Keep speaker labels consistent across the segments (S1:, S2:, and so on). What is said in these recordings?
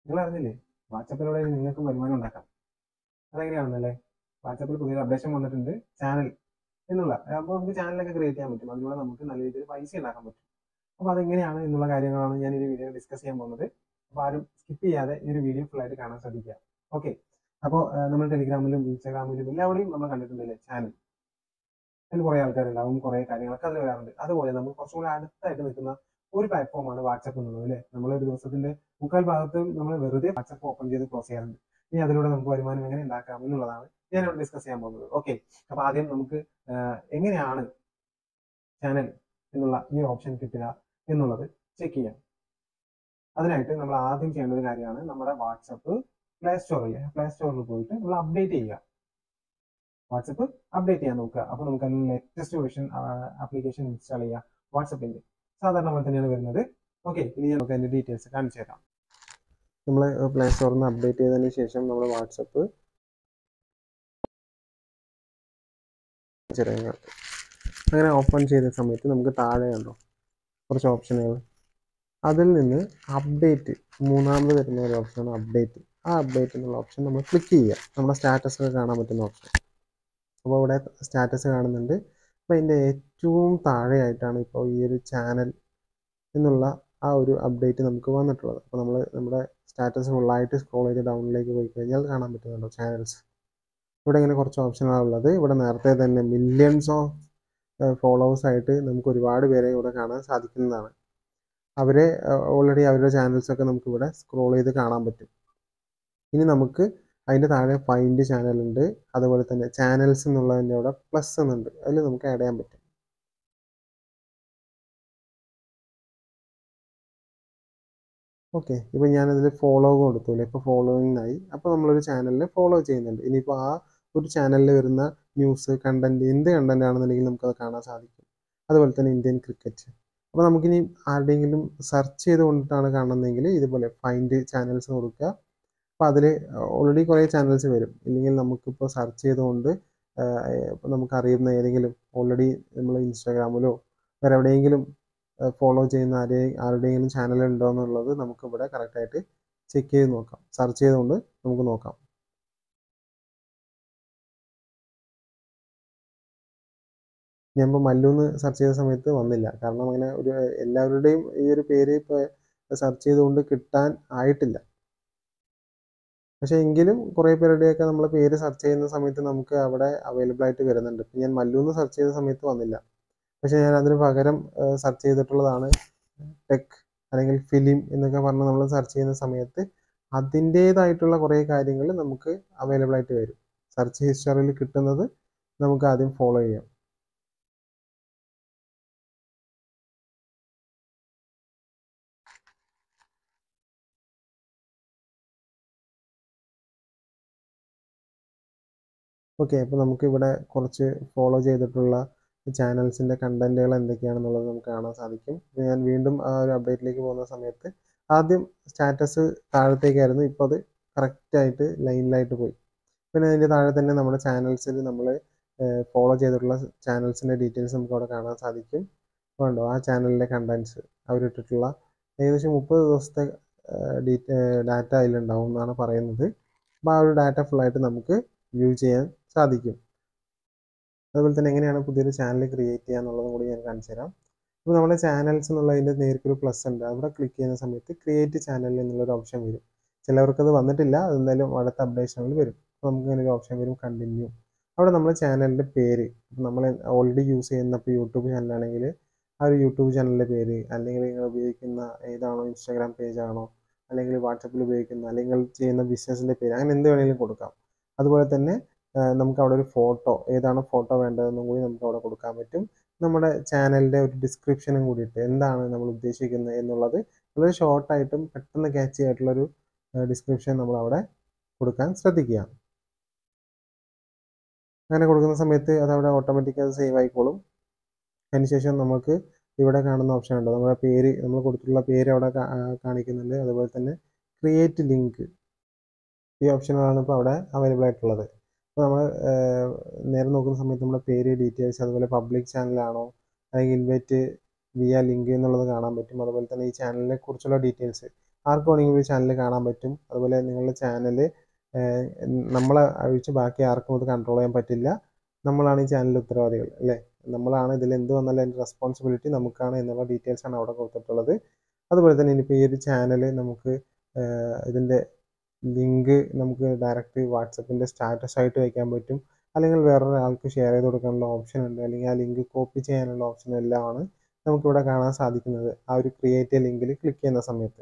S1: നിങ്ങൾ അറിഞ്ഞില്ലേ വാട്സപ്പിലൂടെ നിങ്ങൾക്ക് വരുമാനം ഉണ്ടാക്കാം അതെങ്ങനെയാണെന്നല്ലേ വാട്സപ്പിൽ പുതിയൊരു അപ്ഡേഷൻ വന്നിട്ടുണ്ട് ചാനൽ എന്നുള്ള അപ്പോൾ നമുക്ക് ചാനലൊക്കെ ക്രിയേറ്റ് ചെയ്യാൻ പറ്റും അതിലൂടെ നമുക്ക് നല്ല രീതിയിൽ പൈസ ഉണ്ടാക്കാൻ പറ്റും അപ്പോൾ അതെങ്ങനെയാണ് എന്നുള്ള കാര്യങ്ങളാണ് ഞാൻ ഈ ഒരു വീഡിയോ ഡിസ്കസ് ചെയ്യാൻ പോകുന്നത് അപ്പോൾ ആരും സ്കിപ്പ് ചെയ്യാതെ ഈ ഒരു വീഡിയോ ഫുൾ ആയിട്ട് കാണാൻ ശ്രദ്ധിക്കുക ഓക്കെ അപ്പോൾ നമ്മൾ ടെലിഗ്രാമിലും ഇൻസ്റ്റാഗ്രാമിലും എല്ലാവിടെയും നമ്മൾ കണ്ടിട്ടുണ്ടല്ലേ ചാനൽ അതിൽ കുറേ ആൾക്കാരുണ്ടാവും കുറേ കാര്യങ്ങളൊക്കെ അതിൽ വരാറുണ്ട് അതുപോലെ നമുക്ക് കുറച്ചും കൂടി അടുത്തായിട്ട് നിൽക്കുന്ന ഒരു പ്ലാറ്റ്ഫോമാണ് വാട്സപ്പ് എന്നുള്ളത് അല്ലേ നമ്മൾ ഒരു ദിവസത്തിന്റെ മുക്കാൽ ഭാഗത്തും നമ്മൾ വെറുതെ വാട്സപ്പ് ഓപ്പൺ ചെയ്ത് ക്ലോസ് ചെയ്യാറുണ്ട് ഇനി അതിലൂടെ നമുക്ക് വരുമാനം എങ്ങനെ ഉണ്ടാക്കാം എന്നുള്ളതാണ് ഞാൻ ഇവിടെ ഡിസ്കസ് ചെയ്യാൻ പോകുന്നത് ഓക്കെ അപ്പൊ ആദ്യം നമുക്ക് ആഹ്, എങ്ങനെയാണ് ചാനൽ എന്നുള്ള ഈ ഓപ്ഷൻ കിട്ടുക എന്നുള്ളത് ചെക്ക് ചെയ്യാം അതിനായിട്ട് നമ്മൾ ആദ്യം ചെയ്യേണ്ട ഒരു കാര്യമാണ് നമ്മുടെ വാട്സപ്പ് പ്ലേ സ്റ്റോറിൽ പ്ലേ സ്റ്റോറിൽ പോയിട്ട് നമ്മൾ അപ്ഡേറ്റ് ചെയ്യുക വാട്സപ്പ് അപ്ഡേറ്റ് ചെയ്യാൻ നോക്കുക അപ്പോൾ നമുക്ക് അതിൽ ലേറ്റസ്റ്റ് വേർഷൻ ആപ്ലിക്കേഷൻ ഇൻസ്റ്റാൾ ചെയ്യുക വാട്സപ്പിന്റെ സാധാരണ പോലെ തന്നെയാണ് വരുന്നത് ഓക്കെ ഇനി നമുക്ക് അതിന്റെ ഡീറ്റെയിൽസ് കാണിച്ചു തരാം നമ്മൾ പ്ലേ സ്റ്റോറിൽ നിന്ന് അപ്ഡേറ്റ് ചെയ്തതിന് ശേഷം നമ്മൾ വാട്സപ്പ് ചെറിയ അങ്ങനെ ഓപ്പൺ ചെയ്ത സമയത്ത് നമുക്ക് താഴെ കണ്ടോ കുറച്ച് ഓപ്ഷനുകൾ അതിൽ നിന്ന് അപ്ഡേറ്റ് മൂന്നാമത് വരുന്ന ഒരു ഓപ്ഷനാണ് അപ്ഡേറ്റ് ആ അപ്ഡേറ്റ് എന്നുള്ള ഓപ്ഷൻ നമ്മൾ ക്ലിക്ക് ചെയ്യുക നമ്മുടെ സ്റ്റാറ്റസ് ഒക്കെ കാണാൻ പറ്റുന്ന ഓപ്ഷൻ അപ്പോൾ ഇവിടെ സ്റ്റാറ്റസ് കാണുന്നുണ്ട് അപ്പോൾ അതിൻ്റെ ഏറ്റവും താഴെയായിട്ടാണ് ഇപ്പോൾ ഈ ഒരു ചാനൽ എന്നുള്ള ആ ഒരു അപ്ഡേറ്റ് നമുക്ക് വന്നിട്ടുള്ളത് അപ്പോൾ നമ്മൾ നമ്മുടെ സ്റ്റാറ്റസ് ഫുള്ളായിട്ട് സ്ക്രോൾ ചെയ്ത് ഡൗണിലേക്ക് പോയി കഴിഞ്ഞാൽ കാണാൻ പറ്റുന്നുണ്ടോ ചാനൽസ് ഇവിടെ ഇങ്ങനെ കുറച്ച് ഓപ്ഷനാണ് ഉള്ളത് ഇവിടെ നേരത്തെ തന്നെ മില്യൺസ് ഓഫ് ഫോളോവേഴ്സ് ആയിട്ട് നമുക്ക് ഒരുപാട് പേരെ ഇവിടെ കാണാൻ സാധിക്കുന്നതാണ് അവരെ ഓൾറെഡി അവരുടെ ചാനൽസ് ഒക്കെ നമുക്ക് ഇവിടെ സ്ക്രോൾ ചെയ്ത് കാണാൻ പറ്റും ഇനി നമുക്ക് അതിൻ്റെ താഴെ ഫൈൻഡ് ചാനൽ ഉണ്ട് അതുപോലെ തന്നെ ചാനൽസ് എന്നുള്ളതിൻ്റെ അവിടെ പ്ലസ് എന്നുണ്ട് അതിൽ നമുക്ക് ആഡ് ചെയ്യാൻ പറ്റും ഓക്കെ ഇപ്പോൾ ഞാനതിൽ ഫോളോ കൊടുത്തു ഇപ്പോൾ ഫോളോയിങ് ആയി അപ്പോൾ നമ്മളൊരു ചാനലിൽ ഫോളോ ചെയ്യുന്നുണ്ട് ഇനിയിപ്പോൾ ആ ഒരു ചാനലിൽ വരുന്ന ന്യൂസ് കണ്ടന്റ് എന്ത് കണ്ടന്റ് ആണെന്നുണ്ടെങ്കിൽ നമുക്കത് കാണാൻ സാധിക്കും അതുപോലെ തന്നെ ഇന്ത്യൻ ക്രിക്കറ്റ് അപ്പോൾ നമുക്കിനി ആരുടെയെങ്കിലും സെർച്ച് ചെയ്ത് കൊണ്ടിട്ടാണ് കാണുന്നതെങ്കിൽ ഇതുപോലെ ഫൈൻഡ് ചാനൽസ് കൊടുക്കുക അപ്പോൾ അതിൽ ഓൾറെഡി കുറേ ചാനൽസ് വരും ഇല്ലെങ്കിൽ നമുക്കിപ്പോൾ സെർച്ച് ചെയ്തുകൊണ്ട് ഇപ്പോൾ നമുക്കറിയുന്ന ഏതെങ്കിലും ഓൾറെഡി നമ്മൾ ഇൻസ്റ്റാഗ്രാമിലോ വേറെ എവിടെയെങ്കിലും ഫോളോ ചെയ്യുന്ന ആരെ ആരുടെയെങ്കിലും ചാനൽ ഉണ്ടോ എന്നുള്ളത് നമുക്കിവിടെ കറക്റ്റായിട്ട് ചെക്ക് ചെയ്ത് നോക്കാം സെർച്ച് ചെയ്തുകൊണ്ട് നമുക്ക് നോക്കാം ഞാനിപ്പോൾ മല്ലൂന്ന് സെർച്ച് ചെയ്ത സമയത്ത് വന്നില്ല കാരണം അങ്ങനെ ഒരു എല്ലാവരുടെയും ഈ ഒരു പേര് ഇപ്പോൾ സെർച്ച് ചെയ്തുകൊണ്ട് കിട്ടാൻ ആയിട്ടില്ല പക്ഷേ എങ്കിലും കുറേ പേരുടെയൊക്കെ നമ്മൾ പേര് സെർച്ച് ചെയ്യുന്ന സമയത്ത് നമുക്ക് അവിടെ അവൈലബിൾ ആയിട്ട് വരുന്നുണ്ട് ഇപ്പം ഞാൻ മല്ലൂന്ന് സെർച്ച് ചെയ്ത സമയത്ത് വന്നില്ല പക്ഷേ ഞാൻ അതിന് പകരം സെർച്ച് ചെയ്തിട്ടുള്ളതാണ് ടെക് അല്ലെങ്കിൽ ഫിലിം എന്നൊക്കെ പറഞ്ഞ് നമ്മൾ സെർച്ച് ചെയ്യുന്ന സമയത്ത് അതിൻ്റേതായിട്ടുള്ള കുറേ കാര്യങ്ങൾ നമുക്ക് അവൈലബിൾ ആയിട്ട് വരും സെർച്ച് ഹിസ്റ്ററിയിൽ കിട്ടുന്നത് നമുക്ക് ആദ്യം ഫോളോ ചെയ്യാം ഓക്കെ അപ്പോൾ നമുക്ക് ഇവിടെ കുറച്ച് ഫോളോ ചെയ്തിട്ടുള്ള ചാനൽസിൻ്റെ കണ്ടന്റുകൾ എന്തൊക്കെയാണെന്നുള്ളത് നമുക്ക് കാണാൻ സാധിക്കും ഞാൻ വീണ്ടും ആ ഒരു അപ്ഡേറ്റിലേക്ക് പോകുന്ന സമയത്ത് ആദ്യം സ്റ്റാറ്റസ് താഴത്തേക്കായിരുന്നു ഇപ്പോൾ അത് കറക്റ്റായിട്ട് ലൈനിലായിട്ട് പോയി പിന്നെ അതിൻ്റെ താഴെ തന്നെ നമ്മുടെ ചാനൽസിൽ നമ്മൾ ഫോളോ ചെയ്തിട്ടുള്ള ചാനൽസിൻ്റെ ഡീറ്റെയിൽസ് നമുക്ക് അവിടെ കാണാൻ സാധിക്കും വേണ്ടോ ആ ചാനലിൻ്റെ കണ്ടൻസ് അവരിട്ടിട്ടുള്ള ഏകദേശം മുപ്പത് ദിവസത്തെ ഡാറ്റ അതിലുണ്ടാവും എന്നാണ് പറയുന്നത് അപ്പോൾ ആ ഒരു ഡാറ്റ ഫുള്ളായിട്ട് നമുക്ക് വ്യൂ ചെയ്യാൻ സാധിക്കും അതുപോലെ തന്നെ എങ്ങനെയാണ് പുതിയൊരു ചാനൽ ക്രിയേറ്റ് ചെയ്യുക എന്നുള്ളതും കൂടി ഞാൻ കാണിച്ചു തരാം ഇപ്പോൾ നമ്മുടെ ചാനൽസ് എന്നുള്ളതിൻ്റെ നേർക്കൊരു പ്ലസ് ഉണ്ട് അവിടെ ക്ലിക്ക് ചെയ്യുന്ന സമയത്ത് ക്രിയേറ്റ് ചാനൽ എന്നുള്ളൊരു ഓപ്ഷൻ വരും ചിലവർക്ക് അത് വന്നിട്ടില്ല അതെന്തായാലും അടുത്ത അപ്ഡേഷനിൽ വരും അപ്പോൾ നമുക്ക് ഇങ്ങനെ ഒരു ഓപ്ഷൻ വരും കണ്ടിന്യൂ അവിടെ നമ്മൾ ചാനലിൻ്റെ പേര് നമ്മൾ ഓൾറെഡി യൂസ് ചെയ്യുന്ന ഇപ്പോൾ യൂട്യൂബ് ചാനലാണെങ്കിൽ ആ ഒരു യൂട്യൂബ് ചാനലിൻ്റെ പേര് അല്ലെങ്കിൽ നിങ്ങൾ ഉപയോഗിക്കുന്ന ഏതാണോ ഇൻസ്റ്റാഗ്രാം പേജ് ആണോ അല്ലെങ്കിൽ വാട്സപ്പിൽ ഉപയോഗിക്കുന്ന അല്ലെങ്കിൽ ചെയ്യുന്ന ബിസിനസ്സിൻ്റെ പേര് അങ്ങനെ എന്ത് വേണമെങ്കിലും കൊടുക്കാം അതുപോലെ തന്നെ നമുക്ക് അവിടെ ഒരു ഫോട്ടോ ഏതാണ് ഫോട്ടോ വേണ്ടതെന്നും കൂടി നമുക്ക് അവിടെ കൊടുക്കാൻ പറ്റും നമ്മുടെ ചാനലിൻ്റെ ഒരു ഡിസ്ക്രിപ്ഷനും കൂടിയിട്ട് എന്താണ് നമ്മൾ ഉദ്ദേശിക്കുന്നത് എന്നുള്ളത് വളരെ ഷോർട്ടായിട്ടും പെട്ടെന്ന് ക്യാച്ച് ആയിട്ടുള്ളൊരു ഡിസ്ക്രിപ്ഷൻ നമ്മൾ അവിടെ കൊടുക്കാൻ ശ്രദ്ധിക്കുക അങ്ങനെ കൊടുക്കുന്ന സമയത്ത് അത് അവിടെ ഓട്ടോമാറ്റിക് അത് സേവ് ആയിക്കോളും അതിനുശേഷം നമുക്ക് ഇവിടെ കാണുന്ന ഓപ്ഷൻ ഉണ്ട് നമ്മുടെ പേര് നമ്മൾ കൊടുത്തിട്ടുള്ള പേര് അവിടെ കാണിക്കുന്നുണ്ട് അതുപോലെ തന്നെ ക്രിയേറ്റ് ലിങ്ക് ഈ ഓപ്ഷനുകളാണ് ഇപ്പോൾ അവിടെ അവൈലബിൾ ആയിട്ടുള്ളത് അപ്പോൾ നമ്മൾ നേരെ നോക്കുന്ന സമയത്ത് നമ്മുടെ പേര് ഡീറ്റെയിൽസ് അതുപോലെ പബ്ലിക് ചാനലാണോ അല്ലെങ്കിൽ ഇൻവൈറ്റ് വിയ ലിങ്ക് എന്നുള്ളത് കാണാൻ പറ്റും അതുപോലെ തന്നെ ഈ ചാനലിനെ കുറിച്ചുള്ള ഡീറ്റെയിൽസ് ആർക്ക് വേണമെങ്കിലും ഒരു ചാനൽ കാണാൻ പറ്റും അതുപോലെ നിങ്ങളുടെ ചാനൽ നമ്മളെ ഒഴിച്ച് ബാക്കി ആർക്കും ഇത് കൺട്രോൾ ചെയ്യാൻ പറ്റില്ല നമ്മളാണ് ഈ ചാനലിൽ ഉത്തരവാദികൾ അല്ലേ നമ്മളാണ് ഇതിൽ എന്ത് വന്നാലും അതിൻ്റെ റെസ്പോൺസിബിലിറ്റി നമുക്കാണ് എന്നുള്ള ഡീറ്റെയിൽസ് ആണ് അവിടെ കൊടുത്തിട്ടുള്ളത് അതുപോലെ തന്നെ ഇനിയിപ്പോൾ ഈ ഒരു ചാനൽ നമുക്ക് ഇതിൻ്റെ ലിങ്ക് നമുക്ക് ഡയറക്റ്റ് വാട്സപ്പിൻ്റെ സ്റ്റാറ്റസ് ആയിട്ട് വയ്ക്കാൻ പറ്റും അല്ലെങ്കിൽ വേറൊരാൾക്ക് ഷെയർ ചെയ്ത് കൊടുക്കാനുള്ള ഓപ്ഷൻ ഉണ്ട് അല്ലെങ്കിൽ ആ ലിങ്ക് കോപ്പി ചെയ്യാനുള്ള ഓപ്ഷൻ എല്ലാമാണ് നമുക്കിവിടെ കാണാൻ സാധിക്കുന്നത് ആ ഒരു ക്രിയേറ്റ് ലിങ്കിൽ ക്ലിക്ക് ചെയ്യുന്ന സമയത്ത്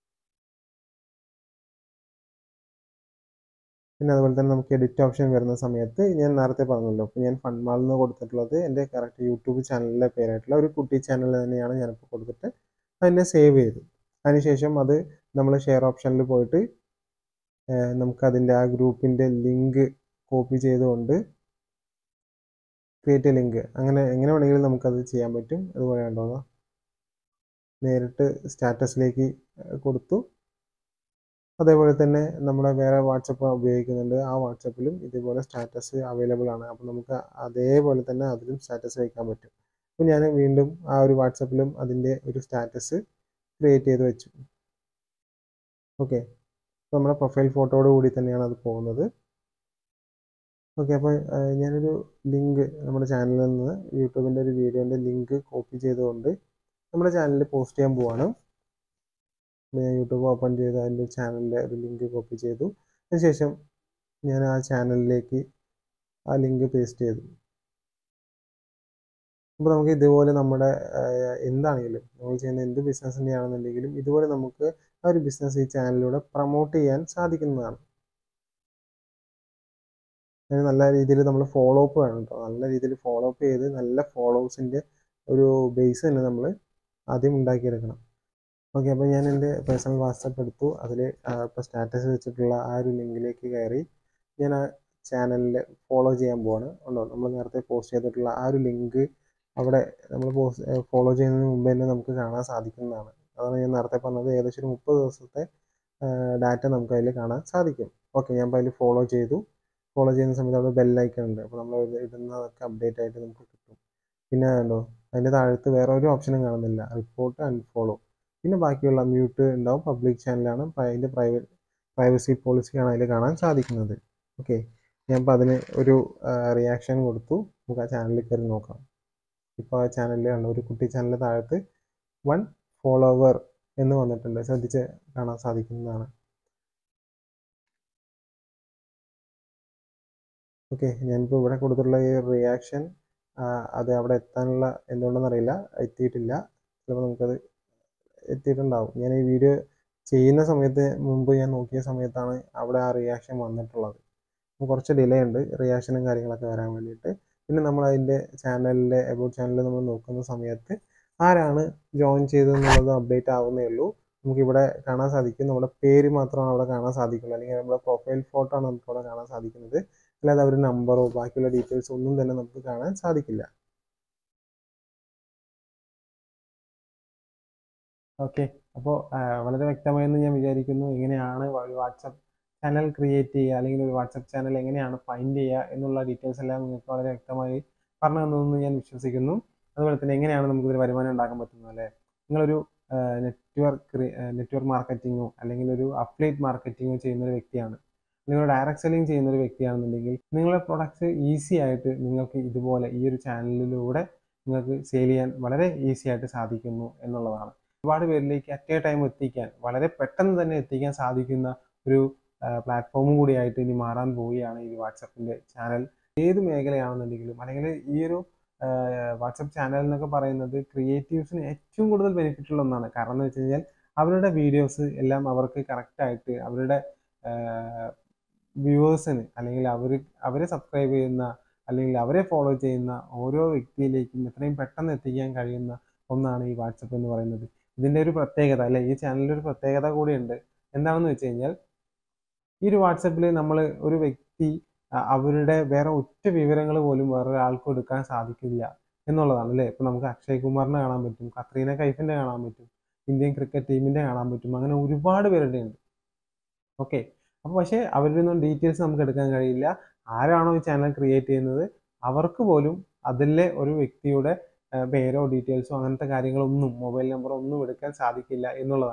S1: പിന്നെ അതുപോലെ തന്നെ നമുക്ക് എഡിറ്റ് ഓപ്ഷൻ വരുന്ന സമയത്ത് ഞാൻ നേരത്തെ പറഞ്ഞല്ലോ അപ്പോൾ ഞാൻ ഫൺമാൾ എന്ന് കൊടുത്തിട്ടുള്ളത് എൻ്റെ കറക്റ്റ് യൂട്യൂബ് ചാനലിലെ പേരായിട്ടുള്ള ഒരു കുട്ടി ചാനൽ തന്നെയാണ് ഞാനിപ്പോൾ കൊടുത്തിട്ട് അതിനെ സേവ് ചെയ്തു അതിനുശേഷം അത് നമ്മൾ ഷെയർ ഓപ്ഷനിൽ പോയിട്ട് നമുക്കതിൻ്റെ ആ ഗ്രൂപ്പിൻ്റെ ലിങ്ക് കോപ്പി ചെയ്തുകൊണ്ട് ക്രിയേറ്റ് ലിങ്ക് അങ്ങനെ എങ്ങനെ വേണമെങ്കിലും നമുക്കത് ചെയ്യാൻ പറ്റും അതുപോലെ ഉണ്ടോ നേരിട്ട് സ്റ്റാറ്റസിലേക്ക് കൊടുത്തു അതേപോലെ തന്നെ നമ്മുടെ വേറെ വാട്സപ്പ് ഉപയോഗിക്കുന്നുണ്ട് ആ വാട്സപ്പിലും ഇതേപോലെ സ്റ്റാറ്റസ് അവൈലബിൾ ആണ് അപ്പോൾ നമുക്ക് അതേപോലെ തന്നെ അതിലും സ്റ്റാറ്റസ് വയ്ക്കാൻ പറ്റും അപ്പോൾ ഞാൻ വീണ്ടും ആ ഒരു വാട്സപ്പിലും അതിൻ്റെ ഒരു സ്റ്റാറ്റസ് ക്രിയേറ്റ് ചെയ്ത് വെച്ചു ഓക്കെ നമ്മുടെ പ്രൊഫൈൽ ഫോട്ടോയോട് കൂടി തന്നെയാണ് അത് പോകുന്നത് ഓക്കെ അപ്പോൾ ഞാനൊരു ലിങ്ക് നമ്മുടെ ചാനലിൽ നിന്ന് യൂട്യൂബിൻ്റെ ഒരു വീഡിയോൻ്റെ ലിങ്ക് കോപ്പി ചെയ്തുകൊണ്ട് നമ്മുടെ ചാനലിൽ പോസ്റ്റ് ചെയ്യാൻ പോവാണ് ഞാൻ യൂട്യൂബ് ഓപ്പൺ ചെയ്ത് അതിൻ്റെ ചാനലിൻ്റെ ഒരു ലിങ്ക് കോപ്പി ചെയ്തു അതിനുശേഷം ഞാൻ ആ ചാനലിലേക്ക് ആ ലിങ്ക് പേസ്റ്റ് ചെയ്തു അപ്പോൾ നമുക്ക് ഇതുപോലെ നമ്മുടെ എന്താണെങ്കിലും നമ്മൾ ചെയ്യുന്ന എന്ത് ബിസിനസ്സിൻ്റെ ആണെന്നുണ്ടെങ്കിലും ഇതുപോലെ നമുക്ക് ആ ഒരു ബിസിനസ് ഈ ചാനലിലൂടെ പ്രൊമോട്ട് ചെയ്യാൻ സാധിക്കുന്നതാണ് അതിന് നല്ല രീതിയിൽ നമ്മൾ ഫോളോ അപ്പ് വേണം കേട്ടോ നല്ല രീതിയിൽ ഫോളോ അപ്പ് ചെയ്ത് നല്ല ഫോളോവേഴ്സിൻ്റെ ഒരു ബേസ് തന്നെ നമ്മൾ ആദ്യം ഉണ്ടാക്കിയെടുക്കണം ഓക്കെ അപ്പോൾ ഞാൻ എൻ്റെ പേഴ്സണൽ വാട്സപ്പ് എടുത്തു അതിൽ ഇപ്പോൾ സ്റ്റാറ്റസ് വെച്ചിട്ടുള്ള ആ ഒരു ലിങ്കിലേക്ക് കയറി ഞാൻ ആ ചാനലിൽ ഫോളോ ചെയ്യാൻ പോവാണ് ഉണ്ടോ നമ്മൾ നേരത്തെ പോസ്റ്റ് ചെയ്തിട്ടുള്ള ആ ഒരു ലിങ്ക് അവിടെ നമ്മൾ പോസ്റ്റ് ഫോളോ ചെയ്യുന്നതിന് മുമ്പ് തന്നെ നമുക്ക് കാണാൻ സാധിക്കുന്നതാണ് അതാണ് ഞാൻ നേരത്തെ പറഞ്ഞത് ഏകദേശം ഒരു മുപ്പത് ദിവസത്തെ ഡാറ്റ നമുക്ക് അതിൽ കാണാൻ സാധിക്കും ഓക്കെ ഞാൻ ഇപ്പോൾ അതിൽ ഫോളോ ചെയ്തു ഫോളോ ചെയ്യുന്ന സമയത്ത് അവിടെ ബെല്ലൈക്കൺ ഉണ്ട് അപ്പോൾ നമ്മൾ ഇടുന്നതൊക്കെ അപ്ഡേറ്റ് ആയിട്ട് നമുക്ക് കിട്ടും പിന്നെ ഉണ്ടോ അതിൻ്റെ താഴത്ത് വേറെ ഒരു ഓപ്ഷനും കാണുന്നില്ല റിപ്പോർട്ട് അൺഫോളോ പിന്നെ ബാക്കിയുള്ള മ്യൂട്ട് ഉണ്ടാവും പബ്ലിക് ചാനലാണ് അതിൻ്റെ പ്രൈവറ്റ് പ്രൈവസി പോളിസിയാണ് അതിൽ കാണാൻ സാധിക്കുന്നത് ഓക്കെ ഞാൻ ഇപ്പോൾ അതിന് ഒരു റിയാക്ഷൻ കൊടുത്തു നമുക്ക് ആ ചാനലിൽ കയറി നോക്കാം ഇപ്പോൾ ആ ചാനലിൽ കണ്ട ഒരു കുട്ടി ചാനലിൽ താഴത്ത് വൺ ഫോളോവർ എന്ന് വന്നിട്ടുണ്ട് ശ്രദ്ധിച്ച് കാണാൻ സാധിക്കുന്നതാണ് ഓക്കെ ഞാനിപ്പോൾ ഇവിടെ കൊടുത്തിട്ടുള്ള ഈ റിയാക്ഷൻ അത് അവിടെ എത്താനുള്ള എന്തുകൊണ്ടെന്നറിയില്ല എത്തിയിട്ടില്ല ചിലപ്പോൾ നമുക്കത് എത്തിയിട്ടുണ്ടാവും ഞാൻ ഈ വീഡിയോ ചെയ്യുന്ന സമയത്ത് മുമ്പ് ഞാൻ നോക്കിയ സമയത്താണ് അവിടെ ആ റിയാക്ഷൻ വന്നിട്ടുള്ളത് അപ്പോൾ കുറച്ച് ഡിലേ ഉണ്ട് റിയാക്ഷനും കാര്യങ്ങളൊക്കെ വരാൻ വേണ്ടിയിട്ട് പിന്നെ നമ്മൾ അതിൻ്റെ ചാനലിലെ എബൌട്ട് ചാനലിൽ നമ്മൾ നോക്കുന്ന സമയത്ത് ആരാണ് ജോയിൻ ചെയ്തതെന്നുള്ളത് അപ്ഡേറ്റ് ആവുന്നേ ഉള്ളൂ നമുക്കിവിടെ കാണാൻ സാധിക്കും നമ്മുടെ പേര് മാത്രമാണ് അവിടെ കാണാൻ സാധിക്കുള്ളൂ അല്ലെങ്കിൽ നമ്മുടെ പ്രൊഫൈൽ ഫോട്ടോ ആണ് നമുക്ക് അവിടെ കാണാൻ സാധിക്കുന്നത് അല്ലാതെ അവരുടെ നമ്പറോ ബാക്കിയുള്ള ഡീറ്റെയിൽസ് ഒന്നും തന്നെ നമുക്ക് കാണാൻ സാധിക്കില്ല ഓക്കെ അപ്പോൾ വളരെ വ്യക്തമായെന്ന് ഞാൻ വിചാരിക്കുന്നു എങ്ങനെയാണ് വാട്സപ്പ് ചാനൽ ക്രിയേറ്റ് ചെയ്യുക അല്ലെങ്കിൽ ഒരു വാട്സപ്പ് ചാനൽ എങ്ങനെയാണ് ഫൈൻഡ് ചെയ്യുക എന്നുള്ള ഡീറ്റെയിൽസ് എല്ലാം നിങ്ങൾക്ക് വളരെ വ്യക്തമായി പറഞ്ഞു തന്നതെന്ന് ഞാൻ വിശ്വസിക്കുന്നു അതുപോലെ തന്നെ എങ്ങനെയാണ് നമുക്കിതൊരു വരുമാനം ഉണ്ടാക്കാൻ പറ്റുന്നത് അല്ലേ നിങ്ങളൊരു നെറ്റ്വർക്ക് നെറ്റ്വർക്ക് മാർക്കറ്റിങ്ങോ അല്ലെങ്കിൽ ഒരു അപ്ലേറ്റ് മാർക്കറ്റിങ്ങോ ചെയ്യുന്ന ഒരു വ്യക്തിയാണ് നിങ്ങൾ ഡയറക്റ്റ് സെല്ലിംഗ് ചെയ്യുന്ന ഒരു വ്യക്തിയാണെന്നുണ്ടെങ്കിൽ നിങ്ങളുടെ പ്രൊഡക്ട്സ് ഈസി ആയിട്ട് നിങ്ങൾക്ക് ഇതുപോലെ ഈ ഒരു ചാനലിലൂടെ നിങ്ങൾക്ക് സെയിൽ ചെയ്യാൻ വളരെ ഈസി ആയിട്ട് സാധിക്കുന്നു എന്നുള്ളതാണ് ഒരുപാട് പേരിലേക്ക് അറ്റ് എ ടൈം എത്തിക്കാൻ വളരെ പെട്ടെന്ന് തന്നെ എത്തിക്കാൻ സാധിക്കുന്ന ഒരു പ്ലാറ്റ്ഫോമും കൂടിയായിട്ട് ഇനി മാറാൻ പോവുകയാണ് ഈ വാട്സപ്പിൻ്റെ ചാനൽ ഏത് മേഖലയാണെന്നുണ്ടെങ്കിലും അല്ലെങ്കിൽ ഈ ഒരു വാട്സപ്പ് ചാനൽ എന്നൊക്കെ പറയുന്നത് ക്രിയേറ്റീവ്സിന് ഏറ്റവും കൂടുതൽ ബെനിഫിറ്റ് ഉള്ള ഒന്നാണ് കാരണം എന്ന് വെച്ച് കഴിഞ്ഞാൽ അവരുടെ വീഡിയോസ് എല്ലാം അവർക്ക് കറക്റ്റായിട്ട് അവരുടെ വ്യൂവേഴ്സിന് അല്ലെങ്കിൽ അവർ അവരെ സബ്സ്ക്രൈബ് ചെയ്യുന്ന അല്ലെങ്കിൽ അവരെ ഫോളോ ചെയ്യുന്ന ഓരോ വ്യക്തിയിലേക്കും എത്രയും പെട്ടെന്ന് എത്തിക്കാൻ കഴിയുന്ന ഒന്നാണ് ഈ വാട്സപ്പ് എന്ന് പറയുന്നത് ഇതിൻ്റെ ഒരു പ്രത്യേകത അല്ലെ ഈ ചാനലിൻ്റെ ഒരു പ്രത്യേകത കൂടിയുണ്ട് എന്താണെന്ന് വെച്ച് കഴിഞ്ഞാൽ ഈ ഒരു വാട്സപ്പിൽ നമ്മൾ ഒരു വ്യക്തി അവരുടെ വേറെ ഒറ്റ വിവരങ്ങൾ പോലും വേറൊരാൾക്കും എടുക്കാൻ സാധിക്കില്ല എന്നുള്ളതാണ് അല്ലേ ഇപ്പം നമുക്ക് അക്ഷയ് കുമാറിനെ കാണാൻ പറ്റും കത്രീന കൈഫിൻ്റെ കാണാൻ പറ്റും ഇന്ത്യൻ ക്രിക്കറ്റ് ടീമിൻ്റെ കാണാൻ പറ്റും അങ്ങനെ ഒരുപാട് പേരുടെ ഉണ്ട് ഓക്കെ അപ്പോൾ പക്ഷേ അവരുടെ ഒന്നും ഡീറ്റെയിൽസ് നമുക്ക് എടുക്കാൻ കഴിയില്ല ആരാണോ ഈ ചാനൽ ക്രിയേറ്റ് ചെയ്യുന്നത് അവർക്ക് പോലും അതിലെ ഒരു വ്യക്തിയുടെ പേരോ ഡീറ്റെയിൽസോ അങ്ങനത്തെ കാര്യങ്ങളൊന്നും മൊബൈൽ നമ്പറോ ഒന്നും എടുക്കാൻ സാധിക്കില്ല എന്നുള്ളതാണ്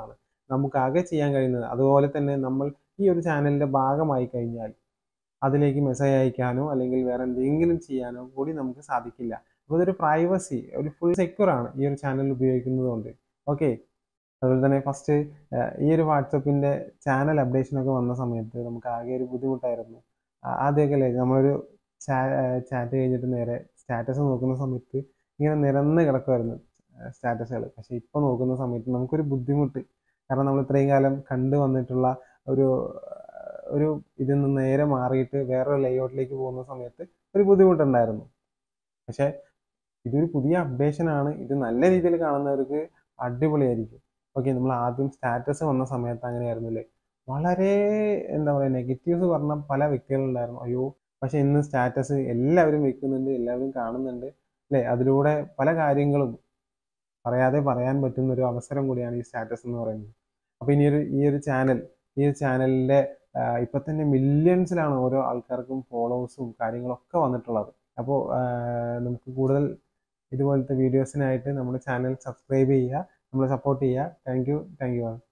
S1: നമുക്കാകെ ചെയ്യാൻ കഴിയുന്നത് അതുപോലെ തന്നെ നമ്മൾ ഈ ഒരു ചാനലിൻ്റെ ഭാഗമായി കഴിഞ്ഞാൽ അതിലേക്ക് മെസ്സേജ് അയക്കാനോ അല്ലെങ്കിൽ വേറെ എന്തെങ്കിലും ചെയ്യാനോ കൂടി നമുക്ക് സാധിക്കില്ല അപ്പോൾ ഇതൊരു പ്രൈവസി ഒരു ഫുൾ സെക്യൂർ ആണ് ഈ ഒരു ചാനൽ ഉപയോഗിക്കുന്നത് കൊണ്ട് ഓക്കെ അതുപോലെ തന്നെ ഫസ്റ്റ് ഈ ഒരു വാട്സപ്പിൻ്റെ ചാനൽ അപ്ഡേഷനൊക്കെ വന്ന സമയത്ത് നമുക്ക് ആകെ ഒരു ബുദ്ധിമുട്ടായിരുന്നു ആ- ആദ്യമൊക്കെ അല്ലേ നമ്മളൊരു ചാറ്റ് കഴിഞ്ഞിട്ട് നേരെ സ്റ്റാറ്റസ് നോക്കുന്ന സമയത്ത് ഇങ്ങനെ നിരന്ന് കിടക്കുമായിരുന്നു സ്റ്റാറ്റസുകൾ പക്ഷെ ഇപ്പോൾ നോക്കുന്ന സമയത്ത് നമുക്കൊരു ബുദ്ധിമുട്ട് കാരണം നമ്മൾ ഇത്രയും കാലം കണ്ടു വന്നിട്ടുള്ള ഒരു ഒരു ഇതിൽ നിന്ന് നേരെ മാറിയിട്ട് വേറൊരു ലേഔട്ടിലേക്ക് പോകുന്ന സമയത്ത് ഒരു ബുദ്ധിമുട്ടുണ്ടായിരുന്നു പക്ഷെ ഇതൊരു പുതിയ അപ്ഡേഷൻ ആണ് ഇത് നല്ല രീതിയിൽ കാണുന്നവർക്ക് അടിപൊളിയായിരിക്കും ഓക്കെ നമ്മൾ ആദ്യം സ്റ്റാറ്റസ് വന്ന സമയത്ത് അങ്ങനെയായിരുന്നില്ലേ വളരെ എന്താ പറയുക നെഗറ്റീവ്സ് പറഞ്ഞ പല വ്യക്തികളുണ്ടായിരുന്നു അയ്യോ പക്ഷെ ഇന്ന് സ്റ്റാറ്റസ് എല്ലാവരും വെക്കുന്നുണ്ട് എല്ലാവരും കാണുന്നുണ്ട് അല്ലേ അതിലൂടെ പല കാര്യങ്ങളും പറയാതെ പറയാൻ പറ്റുന്ന ഒരു അവസരം കൂടിയാണ് ഈ സ്റ്റാറ്റസ് എന്ന് പറയുന്നത് അപ്പോൾ ഇനി ഒരു ഈ ഒരു ചാനൽ ഈ ഒരു ചാനലിൻ്റെ ഇപ്പം തന്നെ മില്യൺസിലാണ് ഓരോ ആൾക്കാർക്കും ഫോളോവേഴ്സും കാര്യങ്ങളൊക്കെ വന്നിട്ടുള്ളത് അപ്പോൾ നമുക്ക് കൂടുതൽ ഇതുപോലത്തെ വീഡിയോസിനായിട്ട് നമ്മുടെ ചാനൽ സബ്സ്ക്രൈബ് ചെയ്യുക നമ്മളെ സപ്പോർട്ട് ചെയ്യുക താങ്ക് യു താങ്ക് യു